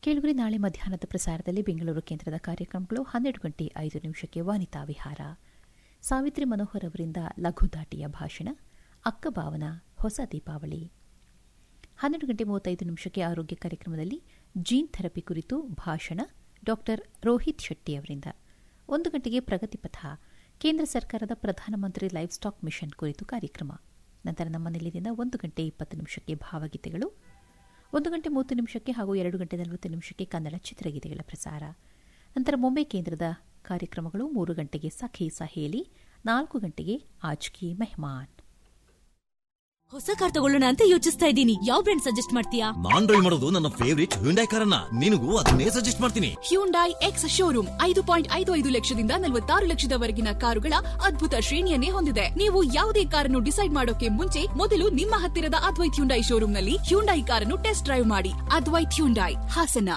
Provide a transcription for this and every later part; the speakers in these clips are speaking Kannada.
ಕೇಳುಗರಿ ನಾಳೆ ಮಧ್ಯಾಹ್ನದ ಪ್ರಸಾರದಲ್ಲಿ ಬೆಂಗಳೂರು ಕೇಂದ್ರದ ಕಾರ್ಯಕ್ರಮಗಳು ಹನ್ನೆರಡು ಗಂಟೆ ಐದು ನಿಮಿಷಕ್ಕೆ ವನಿತಾ ವಿಹಾರ ಸಾವಿತ್ರಿ ಮನೋಹರ್ ಅವರಿಂದ ಲಘುದಾಟಿಯ ಭಾಷಣ ಅಕ್ಕಭಾವನ ಹೊಸ ದೀಪಾವಳಿ ಹನ್ನೆರಡು ಗಂಟೆ ಮೂವತ್ತೈದು ನಿಮಿಷಕ್ಕೆ ಆರೋಗ್ಯ ಕಾರ್ಯಕ್ರಮದಲ್ಲಿ ಜೀನ್ ಥೆರಪಿ ಕುರಿತು ಭಾಷಣ ಡಾಕ್ಟರ್ ರೋಹಿತ್ ಶೆಟ್ಟಿ ಅವರಿಂದ ಒಂದು ಗಂಟೆಗೆ ಪ್ರಗತಿಪಥ ಕೇಂದ್ರ ಸರ್ಕಾರದ ಪ್ರಧಾನಮಂತ್ರಿ ಲೈಫ್ ಸ್ಟಾಕ್ ಮಿಷನ್ ಕುರಿತು ಕಾರ್ಯಕ್ರಮ ನಂತರ ನಮ್ಮ ನಿಲಯದಿಂದ ಒಂದು ಗಂಟೆ ಇಪ್ಪತ್ತು ನಿಮಿಷಕ್ಕೆ ಭಾವಗೀತೆಗಳು ಒಂದು ಗಂಟೆ ಮೂವತ್ತು ನಿಮಿಷಕ್ಕೆ ಹಾಗೂ ಎರಡು ಗಂಟೆ ನಲವತ್ತು ನಿಮಿಷಕ್ಕೆ ಕನ್ನಡ ಚಿತ್ರಗೀತೆಗಳ ಪ್ರಸಾರ ನಂತರ ಮುಂಬೈ ಕೇಂದ್ರದ ಕಾರ್ಯಕ್ರಮಗಳು ಮೂರು ಗಂಟೆಗೆ ಸಖಿ ಸಹೇಲಿ ನಾಲ್ಕು ಗಂಟೆಗೆ ಆಜ್ಕಿ ಮೆಹಮಾನ್ ಹೊಸ ಕಾರ್ ತಗೊಳ್ಳೋಣ ಅಂತ ಯೋಚಿಸ್ತಾ ಇದ್ದೀನಿ ಯಾವ ಬ್ರ್ಯಾಂಡ್ ಸಜೆಸ್ಟ್ ಮಾಡ್ತೀಯಾ ನಾನ್ ಡ್ರೈವ್ ಮಾಡೋದು ನನ್ನ ಫೇವರಿಟ್ ಹ್ಯುಂಡೈ ಕಾರನ್ನ ನಿನಗೂ ಅದನ್ನೇ ಸಜೆಸ್ಟ್ ಮಾಡ್ತೀನಿ ಹ್ಯುಂಡೈ ಎಕ್ಸ್ ಶೋರೂಮ್ ಐದು ಪಾಯಿಂಟ್ ಐದು ಐದು ಲಕ್ಷದಿಂದ ನಲವತ್ತಾರು ಲಕ್ಷದವರೆಗಿನ ಕಾರುಗಳ ಅದ್ಭುತ ಶ್ರೇಣಿಯನ್ನೇ ಹೊಂದಿದೆ ನೀವು ಯಾವುದೇ ಕಾರನ್ನು ಡಿಸೈಡ್ ಮಾಡೋಕೆ ಮುಂಚೆ ಮೊದಲು ನಿಮ್ಮ ಹತ್ತಿರದ ಅದ್ವೈತ್ ಹ್ಯುಂಡೈ ಶೋರೂಮ್ನಲ್ಲಿ ಹ್ಯುಂಡೈ ಕಾರನ್ನು ಟೆಸ್ಟ್ ಡ್ರೈವ್ ಮಾಡಿ ಅದ್ವೈತ್ ಹ್ಯುಂಡೈ ಹಾಸನ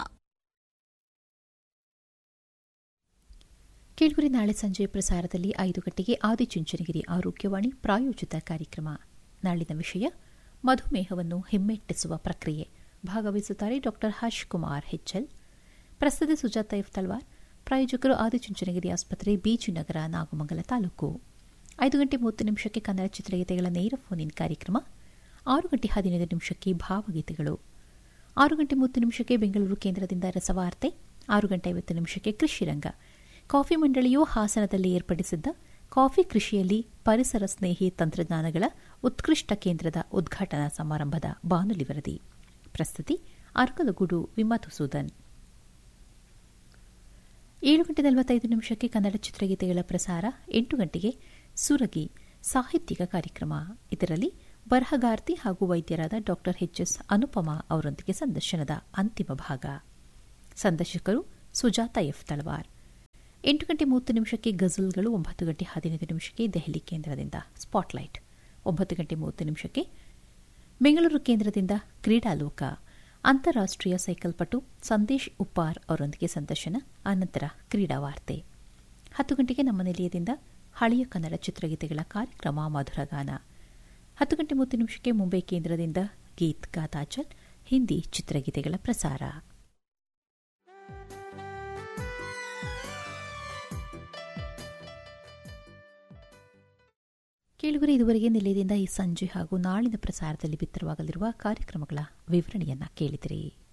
ಕೇಳುಗರಿ ನಾಳೆ ಸಂಜೆ ಪ್ರಸಾರದಲ್ಲಿ ಐದು ಗಂಟೆಗೆ ಆದಿಚುಂಚನಗಿರಿ ಆರೋಗ್ಯವಾಣಿ ಪ್ರಾಯೋಜಿತ ಕಾರ್ಯಕ್ರಮ ನಾಳಿನ ವಿಷಯ ಮಧುಮೇಹವನ್ನು ಹಿಮ್ಮೆಟ್ಟಿಸುವ ಪ್ರಕ್ರಿಯೆ ಭಾಗವಹಿಸುತ್ತಾರೆ ಡಾಕ್ಟರ್ ಹರ್ಷ್ ಕುಮಾರ್ ಹೆಚ್ಎಲ್ ಪ್ರಸ್ತುತಿ ಸುಜಾತ ಎಫ್ ತಲ್ವಾರ್ ಪ್ರಾಯೋಜಕರು ಆದಿಚುಂಚನಗಿರಿ ಆಸ್ಪತ್ರೆ ಬೀಜಿನಗರ ನಾಗಮಂಗಲ ತಾಲೂಕು ಐದು ಗಂಟೆ ಮೂವತ್ತು ನಿಮಿಷಕ್ಕೆ ಕನ್ನಡ ಚಿತ್ರಗೀತೆಗಳ ನೇರ ಫೋನ್ ಇನ್ ಕಾರ್ಯಕ್ರಮ ಆರು ಗಂಟೆ ಹದಿನೈದು ನಿಮಿಷಕ್ಕೆ ಭಾವಗೀತೆಗಳು ಆರು ಗಂಟೆ ಮೂವತ್ತು ನಿಮಿಷಕ್ಕೆ ಬೆಂಗಳೂರು ಕೇಂದ್ರದಿಂದ ರಸವಾರ್ತೆ ಆರು ಗಂಟೆ ಐವತ್ತು ನಿಮಿಷಕ್ಕೆ ಕೃಷಿ ರಂಗ ಕಾಫಿ ಮಂಡಳಿಯು ಹಾಸನದಲ್ಲಿ ಏರ್ಪಡಿಸಿದ್ದ ಕಾಫಿ ಕೃಷಿಯಲ್ಲಿ ಪರಿಸರ ಸ್ನೇಹಿ ತಂತ್ರಜ್ಞಾನಗಳ ಉತ್ಕೃಷ್ಟ ಕೇಂದ್ರದ ಉದ್ಘಾಟನಾ ಸಮಾರಂಭದ ಬಾನುಲಿ ವರದಿ ಪ್ರಸ್ತುತಿ ಅರ್ಕಲಗೂಡು ವಿಮಧುಸೂದನ್ ಏಳು ಗಂಟೆ ನಲವತ್ತೈದು ನಿಮಿಷಕ್ಕೆ ಕನ್ನಡ ಚಿತ್ರಗೀತೆಗಳ ಪ್ರಸಾರ ಎಂಟು ಗಂಟೆಗೆ ಸುರಗಿ ಸಾಹಿತ್ಯಿಕ ಕಾರ್ಯಕ್ರಮ ಇದರಲ್ಲಿ ಬರಹಗಾರ್ತಿ ಹಾಗೂ ವೈದ್ಯರಾದ ಡಾಕ್ಟರ್ ಎಚ್ಎಸ್ ಅನುಪಮಾ ಅವರೊಂದಿಗೆ ಸಂದರ್ಶನದ ಅಂತಿಮ ಭಾಗ ಸಂದರ್ಶಕರು ಸುಜಾತ ಎಫ್ ತಳವಾರ್ ಎಂಟು ಗಂಟೆ ಮೂವತ್ತು ನಿಮಿಷಕ್ಕೆ ಗಜಲ್ಗಳು ಒಂಬತ್ತು ಗಂಟೆ ಹದಿನೈದು ನಿಮಿಷಕ್ಕೆ ದೆಹಲಿ ಕೇಂದ್ರದಿಂದ ಸ್ಪಾಟ್ಲೈಟ್ ಒಂಬತ್ತು ಗಂಟೆ ಮೂವತ್ತು ನಿಮಿಷಕ್ಕೆ ಬೆಂಗಳೂರು ಕೇಂದ್ರದಿಂದ ಕ್ರೀಡಾಲೋಕ ಅಂತಾರಾಷ್ಟೀಯ ಸೈಕಲ್ ಪಟು ಸಂದೇಶ್ ಉಪ್ಪಾರ್ ಅವರೊಂದಿಗೆ ಸಂದರ್ಶನ ಅನಂತರ ಕ್ರೀಡಾ ವಾರ್ತೆ ಹತ್ತು ಗಂಟೆಗೆ ನಮ್ಮ ನಿಲಯದಿಂದ ಹಳೆಯ ಕನ್ನಡ ಚಿತ್ರಗೀತೆಗಳ ಕಾರ್ಯಕ್ರಮ ಮಧುರಗಾನ ಹತ್ತು ಗಂಟೆ ಮೂವತ್ತು ನಿಮಿಷಕ್ಕೆ ಮುಂಬೈ ಕೇಂದ್ರದಿಂದ ಗೀತ್ ಗಾತಾಚಲ್ ಹಿಂದಿ ಚಿತ್ರಗೀತೆಗಳ ಪ್ರಸಾರ ಕೇಳುಗರೆ ಇದುವರೆಗೆ ನಿಲಯದಿಂದ ಈ ಸಂಜೆ ಹಾಗೂ ನಾಳಿನ ಪ್ರಸಾರದಲ್ಲಿ ಬಿತ್ತರವಾಗಲಿರುವ ಕಾರ್ಯಕ್ರಮಗಳ ವಿವರಣೆಯನ್ನ ಕೇಳಿದಿರಿ